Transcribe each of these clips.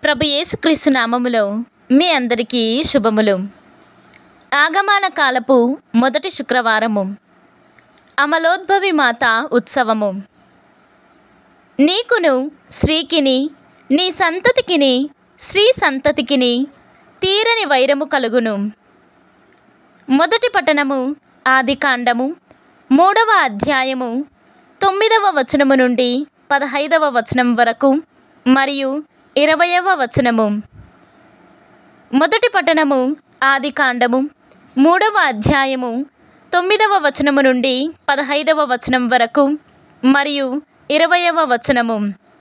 ప్రభు యేసుక్రీస్తు నామములో మీ అందరికీ శుభములు ఆగమాన కాలపు మొదటి శుక్రవారము అమలోద్భవి మాత ఉత్సవము నీకును శ్రీకిని నీ సంతతికిని శ్రీ సంతతికిని తీరని వైరము కలుగును మొదటి పట్టణము ఆది కాండము మూడవ అధ్యాయము తొమ్మిదవ వచనము నుండి పదహైదవ వచనం వరకు మరియు ఇరవయవ వచనము మొదటి పట్టణము ఆది కాండము మూడవ అధ్యాయము తొమ్మిదవ వచనము నుండి పదహైదవ వచనం వరకు మరియు ఇరవయవ వచనము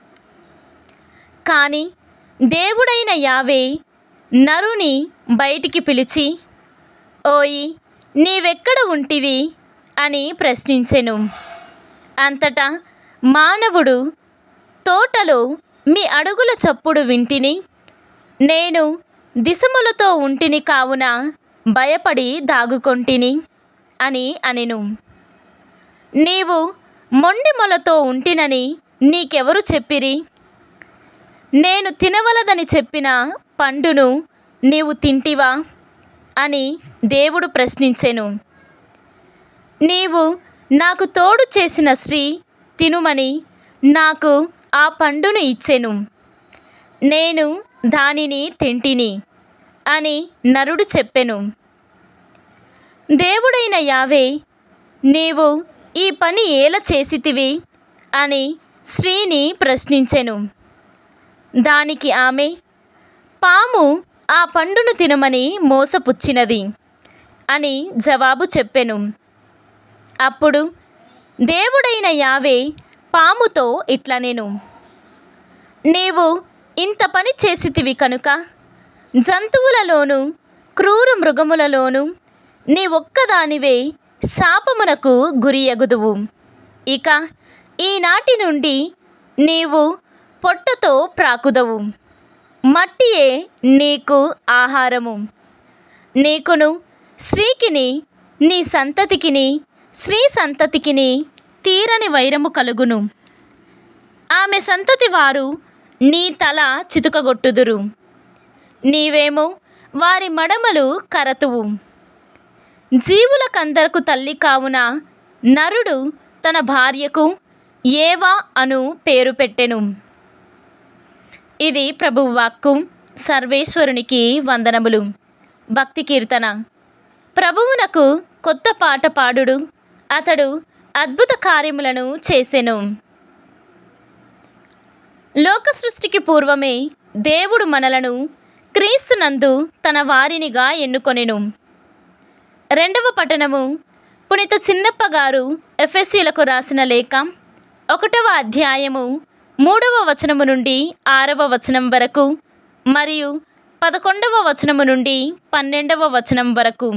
కానీ దేవుడైన యావే నరుని బయటికి పిలిచి ఓయి నీవెక్కడ ఉంటివి అని ప్రశ్నించెను అంతటా మానవుడు తోటలో మీ అడుగుల చప్పుడు వింటిని నేను దిశములతో ఉంటిని కావున భయపడి దాగుకొంటిని అని అనెను నీవు మొండి మొలతో ఉంటినని నీకెవరు చెప్పిరి నేను తినవలదని చెప్పిన పండును నీవు తింటివా అని దేవుడు ప్రశ్నించెను నీవు నాకు తోడు చేసిన స్త్రీ తినుమని నాకు ఆ పండును ఇచ్చెను నేను దానిని తింటిని అని నరుడు చెప్పెను దేవుడైన యావే నీవు ఈ పని ఏల చేసితివి అని స్త్రీని ప్రశ్నించెను దానికి ఆమె పాము ఆ పండును తినమని మోసపుచ్చినది అని జవాబు చెప్పెను అప్పుడు దేవుడైన యావే పాముతో ఇట్లా నేను నీవు ఇంత పని చేసితివి కనుక జంతువులలోను క్రూర మృగములలోను నీ ఒక్కదానివే శాపమునకు గురియగుదువు ఇక ఈనాటి నుండి నీవు పొట్టతో ప్రాకుదవు మట్టియే నీకు ఆహారము నీకును స్త్రీకిని నీ సంతతికిని స్త్రీ సంతతికిని తీరని వైరము కలుగును ఆమె సంతతి వారు నీ తల చితుకగొట్టుదురు నీవేమో వారి మడమలు కరతువు జీవులకందరకు తల్లి కావున నరుడు తన భార్యకు ఏవా అను పేరు పెట్టెను ఇది ప్రభువు వాక్కు సర్వేశ్వరునికి వందనములు భక్తి కీర్తన ప్రభువునకు కొత్త పాట పాడుడు అతడు అద్భుత కార్యములను చేసెను లోక సృష్టికి పూర్వమే దేవుడు మనలను క్రీస్తునందు తన వారినిగా ఎన్నుకొనెను రెండవ పట్టణము పునిత చిన్నప్ప గారు ఎఫ్ఎస్సీలకు రాసిన లేఖ ఒకటవ అధ్యాయము మూడవ వచనము నుండి ఆరవ వచనం వరకు మరియు పదకొండవ వచనము నుండి పన్నెండవ వచనం వరకు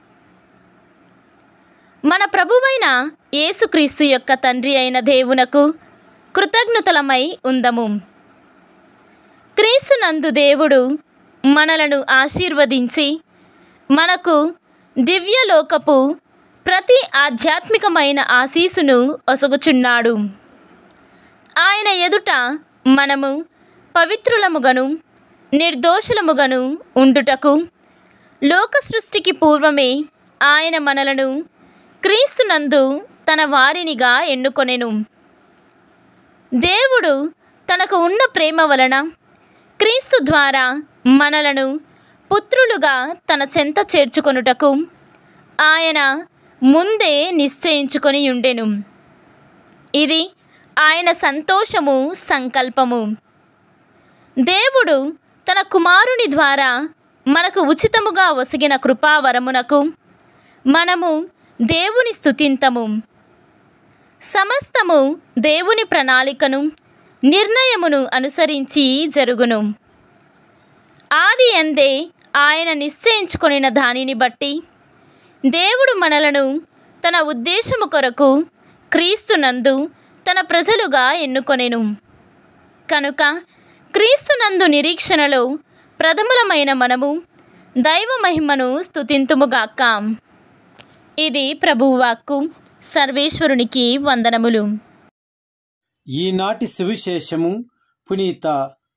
మన ప్రభువైన యేసుక్రీస్తు యొక్క తండ్రి అయిన దేవునకు కృతజ్ఞతలమై ఉందము క్రీస్తునందు దేవుడు మనలను ఆశీర్వదించి మనకు దివ్యలోకపు ప్రతి ఆధ్యాత్మికమైన ఆశీసును ఒసగుచున్నాడు ఆయన ఎదుట మనము పవిత్రులముగను నిర్దోషులముగను ఉండుటకు లోక సృష్టికి పూర్వమే ఆయన మనలను క్రీస్తునందు తన వారినిగా ఎన్నుకొనెను దేవుడు తనకు ఉన్న ప్రేమ వలన క్రీస్తు ద్వారా మనలను పుత్రులుగా తన చెంత చేర్చుకొనుటకు ఆయన ముందే నిశ్చయించుకొని ఉండెను ఇది ఆయన సంతోషము సంకల్పము దేవుడు తన కుమారుని ద్వారా మనకు ఉచితముగా ఒసిగిన కృపావరమునకు మనము దేవుని స్తుతింతము సమస్తము దేవుని ప్రణాళికను నిర్ణయమును అనుసరించి జరుగును ఆది అందే ఆయన నిశ్చయించుకొనిన దానిని బట్టి దేవుడు మనలను తన ఉద్దేశము కొరకు క్రీస్తునందు తన ప్రజలుగా ఎన్నుకొనెను కనుక క్రీస్తునందు నిరీక్షణలో ప్రథములమైన మనము దైవ మహిమను స్తుతింతుముగాక ఇది ప్రభువు వాక్కు సర్వేశ్వరునికి వందనములు ఈనాటి సువిశేషము పునీత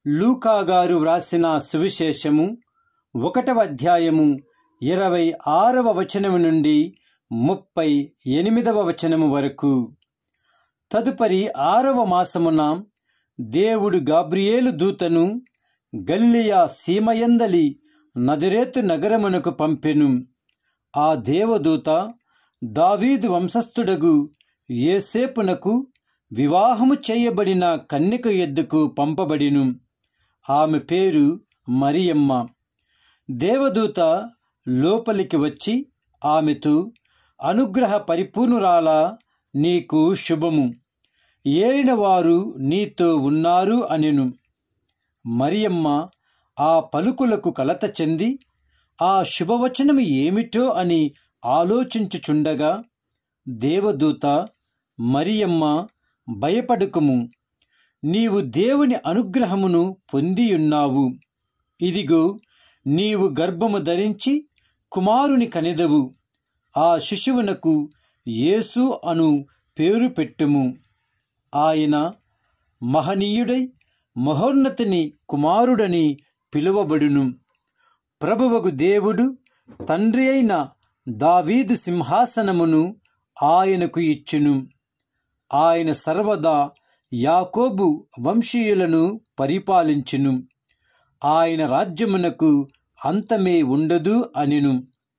లూకా గారు వ్రాసిన సువిశేషము ఒకటవ అధ్యాయము ఇరవై ఆరవ వచనము నుండి ముప్పై ఎనిమిదవ వచనము వరకు తదుపరి ఆరవ మాసమున దేవుడు గాబ్రియేలు దూతను గల్లియా సీమయందలి నజరేతు నగరమునకు పంపెను ఆ దేవదూత దావీదు వంశస్థుడగు ఏసేపునకు వివాహము చేయబడిన కన్యక ఎద్దుకు పంపబడిను ఆమె పేరు మరియమ్మ దేవదూత లోపలికి వచ్చి ఆమెతో అనుగ్రహ పరిపూర్ణురాల నీకు శుభము ఏలిన వారు నీతో ఉన్నారు అనెను మరియమ్మ ఆ పలుకులకు కలత చెంది ఆ శుభవచనము ఏమిటో అని ఆలోచించుచుండగా దేవదూత మరియమ్మ భయపడుకుము నీవు దేవుని అనుగ్రహమును పొందియున్నావు ఇదిగో నీవు గర్భము ధరించి కుమారుని కనెదవు ఆ శిశువునకు యేసు అను పేరు పెట్టుము ఆయన మహనీయుడై మహోన్నతిని కుమారుడని పిలువబడును ప్రభువగు దేవుడు తండ్రి అయిన దావీదు సింహాసనమును ఆయనకు ఇచ్చును ఆయన సర్వదా యాకోబు వంశీయులను పరిపాలించును ఆయన రాజ్యమునకు అంతమే ఉండదు అనిను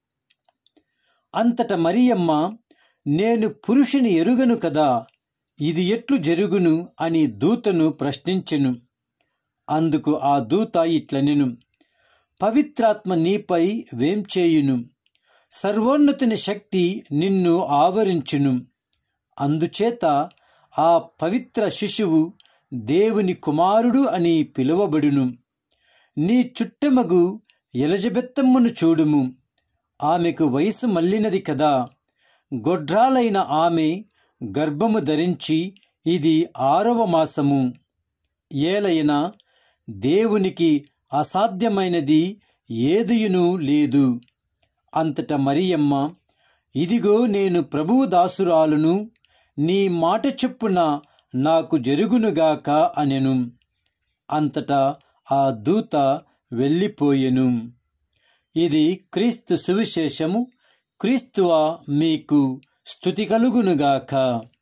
అంతట మరియమ్మ నేను పురుషుని ఎరుగను కదా ఇది ఎట్లు జరుగును అని దూతను ప్రశ్నించెను అందుకు ఆ దూత ఇట్లనెను పవిత్రాత్మ నీపై వేంచేయును సర్వోన్నతుని శక్తి నిన్ను ఆవరించును అందుచేత ఆ పవిత్ర శిశువు దేవుని కుమారుడు అని పిలువబడును నీ చుట్టమగు ఎలజబెత్తమ్మను చూడుము ఆమెకు వయసు మళ్ళినది కదా గొడ్రాలైన ఆమె గర్భము ధరించి ఇది ఆరవ మాసము ఏలైన దేవునికి అసాధ్యమైనది ఏదియును లేదు అంతట మరియమ్మ ఇదిగో నేను ప్రభువు దాసురాలును నీ మాట చొప్పున నాకు జరుగునుగాక అనెను అంతటా ఆ దూత వెళ్ళిపోయెను ఇది క్రీస్తు సువిశేషము క్రీస్తువ మీకు స్థుతి కలుగునుగాక